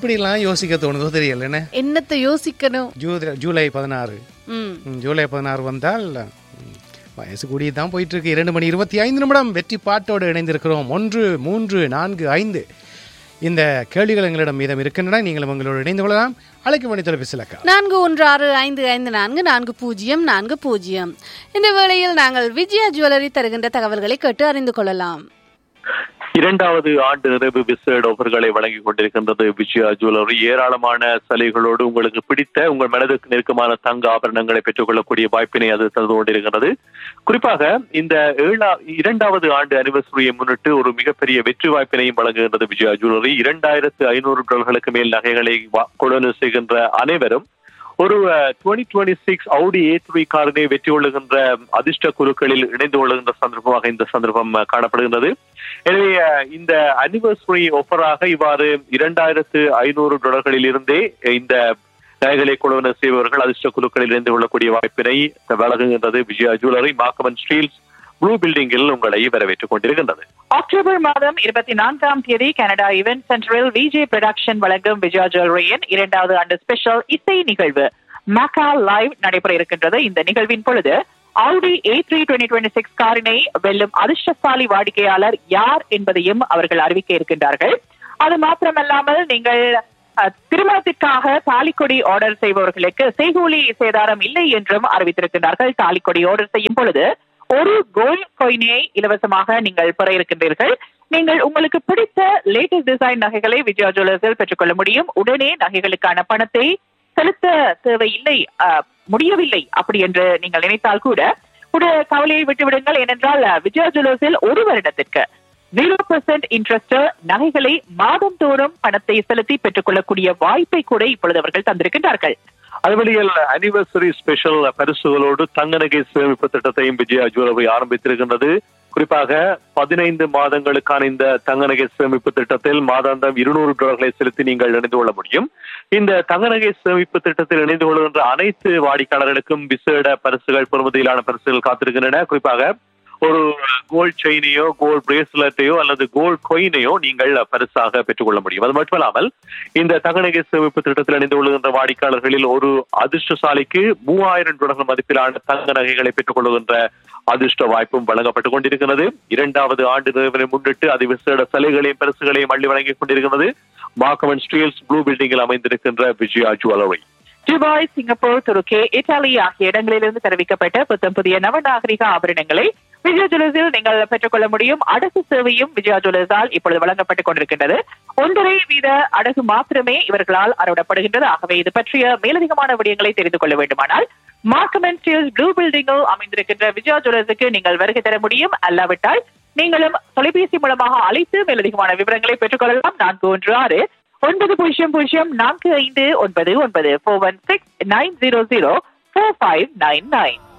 எப்படிலாம் யோசிக்க தோணுதோ தெரியல என்ன என்னத்தை யோசிக்கணும் ஜூ- ஜூலை பதினாறு ம் ம், ஜூலை பதினாறு வந்தால் ம், வயசு கூடி தான் போயிட்டு இருக்கு இரண்டு மணி இருபத்தி ஐந்து நிமிடம் வெற்றி பாட்டோடு இணைந்திருக்கிறோம் ஒன்று மூன்று நான்கு ஐந்து இந்த கேள்விகள் எங்களிடம் மீதம் இருக்கின்றன நீங்களும் உங்களோடு இணைந்து கொள்ளலாம் அழைக்க வேண்டிய தொலைபேசி இலக்கா நான்கு ஒன்று ஆறு ஐந்து ஐந்து நான்கு நான்கு பூஜ்ஜியம் நான்கு பூஜ்ஜியம் இந்த வேளையில் நாங்கள் விஜயா ஜுவல்லரி தருகின்ற தகவல்களை கேட்டு அறிந்து கொள்ளலாம் இரண்டாவது ஆண்டு நிறைவு விசேட ஆஃபர்களை வழங்கிக் கொண்டிருக்கின்றது விஜயா ஜுவல்லரி ஏராளமான சலுகைகளோடு உங்களுக்கு பிடித்த உங்கள் மனதுக்கு நெருக்கமான தங்க ஆபரணங்களை பெற்றுக்கொள்ளக்கூடிய வாய்ப்பினை அது தந்து கொண்டிருக்கிறது குறிப்பாக இந்த ஏழா இரண்டாவது ஆண்டு அனிவர்சரியை முன்னிட்டு ஒரு மிகப்பெரிய வெற்றி வாய்ப்பினையும் வழங்குகின்றது விஜயா ஜுவல்லரி இரண்டாயிரத்து ஐநூறு டாலர்களுக்கு மேல் நகைகளை வா- கொள்வனவு செய்கின்ற அனைவரும் ஒரு twenty twenty six Audi A three காரினை வெற்றி கொள்ளுகின்ற அதிர்ஷ்ட குழுக்களில் இணைந்து கொள்ளுகின்ற சந்தர்ப்பமாக இந்த சந்தர்ப்பம் அஹ், காணப்படுகின்றது எனவே அஹ், இந்த அனிவர்சரி ஆஃபராக இவ்வாறு இரண்டாயிரத்து ஐநூறு டாலர்களில் இருந்தே இந்த நகைகளை கொள்வன செய்பவர்கள் அதிர்ஷ்ட குழுக்களில் இணைந்து கொள்ளக்கூடிய வாய்ப்பினை வழங்குகின்றது விஜயா ஜுவல்லரி மாக்கமன் ஸ்டீல்ஸ் ப்ளூ பில்டிங்கில் உங்களை வரவேற்றுக் கொண்டிருக்கின்றது அக்டோபர் மாதம் இருபத்தி நான்காம் தேதி கனடா இவென்ட் சென்டரில் விஜய் ப்ரொடக்ஷன் வழங்கும் விஜயா ஜுவல்லரியின் இரண்டாவது ஆண்டு ஸ்பெஷல் இசை நிகழ்வு மக்கா லைவ் நடைபெற இருக்கின்றது இந்த நிகழ்வின் பொழுது Audi A three twenty twenty six காரினை வெல்லும் அதிர்ஷ்டசாலி வாடிக்கையாளர் யார் என்பதையும் அவர்கள் அறிவிக்க இருக்கின்றார்கள் அது மாத்திரமல்லாமல் நீங்கள் அஹ், திருமணத்திற்காக தாலிக்கொடி ஆர்டர் செய்பவர்களுக்கு செய்கூலி சேதாரம் இல்லை என்றும் அறிவித்திருக்கின்றார்கள் தாலிக்கொடி ஆர்டர் செய்யும் பொழுது ஒரு கோல்ட் காயினை இலவசமாக நீங்கள் பெற இருக்கின்றீர்கள் நீங்கள் உங்களுக்கு பிடித்த லேட்டஸ்ட் டிசைன் நகைகளை விஜயா ஜுவல்லர்ஸில் பெற்றுக்கொள்ள முடியும் உடனே நகைகளுக்கான பணத்தை செலுத்த தேவையில்லை அஹ், முடியவில்லை அப்படி என்று நீங்கள் நினைத்தால் கூட கூட கவலையை விட்டுவிடுங்கள் ஏனென்றால் அஹ், விஜயா ஜுவல்லர்ஸில் ஒரு வருடத்திற்கு ஜீரோ பர்சன்ட் இன்ட்ரெஸ்ட் நகைகளை மாதந்தோறும் பணத்தை செலுத்தி பெற்றுக்கொள்ளக்கூடிய வாய்ப்பை கூட இப்பொழுது அவர்கள் தந்திருக்கின்றார்கள் அதுவழியில் அனிவர்சரி ஸ்பெஷல் பரிசுகளோடு தங்க நகை சேமிப்பு திட்டத்தையும் விஜயா ஜுவல்லரி ஆரம்பித்திருக்கின்றது குறிப்பாக பதினைந்து மாதங்களுக்கான இந்த தங்க நகை சேமிப்பு திட்டத்தில் மாதாந்தம் இருநூறு டாலர்களை செலுத்தி நீங்கள் இணைந்து கொள்ள முடியும் இந்த தங்க நகை சேமிப்பு திட்டத்தில் இணைந்து கொள்கின்ற அனைத்து வாடிக்கையாளர்களுக்கும் விசேட பரிசுகள் பெறுமதியிலான பரிசுகள் காத்திருக்கின்றன குறிப்பாக ஒரு கோல்ட் செயினையோ கோல்ட் பிரேஸ்லெட்டையோ அல்லது கோல்ட் கொயினையோ நீங்கள் பரிசாக பெற்றுக்கொள்ள முடியும் அது மட்டுமல்லாமல் இந்த தகநகை சேமிப்பு திட்டத்தில் இணைந்து கொள்கின்ற வாடிக்கையாளர்களில் ஒரு அதிர்ஷ்டசாலிக்கு மூவாயிரம் டாலர்கள் மதிப்பிலான தங்க நகைகளை பெற்றுக் கொள்கின்ற அதிர்ஷ்ட வாய்ப்பும் வழங்கப்பட்டுக் கொண்டிருக்கிறது இரண்டாவது ஆண்டு நிறைவினை முன்னிட்டு அது விசேட சலுகைகளையும் பரிசுகளையும் அள்ளி வழங்கிக் கொண்டிருக்கிறது மாக்கமன் ஸ்டீல்ஸ் ப்ளூ பில்டிங்கில் அமைந்திருக்கின்ற விஜயா ஜுவல்லரி துபாய் சிங்கப்பூர் துருக்கி இத்தாலி ஆகிய இடங்களிலிருந்து தெரிவிக்கப்பட்ட புத்தம் புதிய நவநாகரிக ஆபரணங்களை விஜயா ஜுவல்லர்ஸில் நீங்கள் பெற்றுக்கொள்ள முடியும் அடகு சேவையும் விஜயா ஜுவல்லர்ஸால் இப்பொழுது வழங்கப்பட்டுக் கொண்டிருக்கின்றது ஒன்றரை வீத அடகு மாத்திரமே இவர்களால் அறவிடப்படுகின்றது ஆகவே இது பற்றிய மேலதிகமான விடயங்களை தெரிந்து கொள்ள வேண்டுமானால் மார்க்கமெண்ட் ஸ்டீல்ஸ் ப்ளூ பில்டிங்கில் அமைந்திருக்கின்ற விஜயா ஜுவல்லர்ஸுக்கு நீங்கள் வருகை தர முடியும் அல்லாவிட்டால் நீங்களும் தொலைபேசி மூலமாக அழைத்து மேலதிகமான விவரங்களை பெற்றுக்கொள்ளலாம் நான்கு ஒன்று ஆறு ஒன்பது பூஜ்ஜியம் பூஜ்ஜியம் நான்கு ஐந்து ஒன்பது ஒன்பது four one six nine zero zero four five nine nine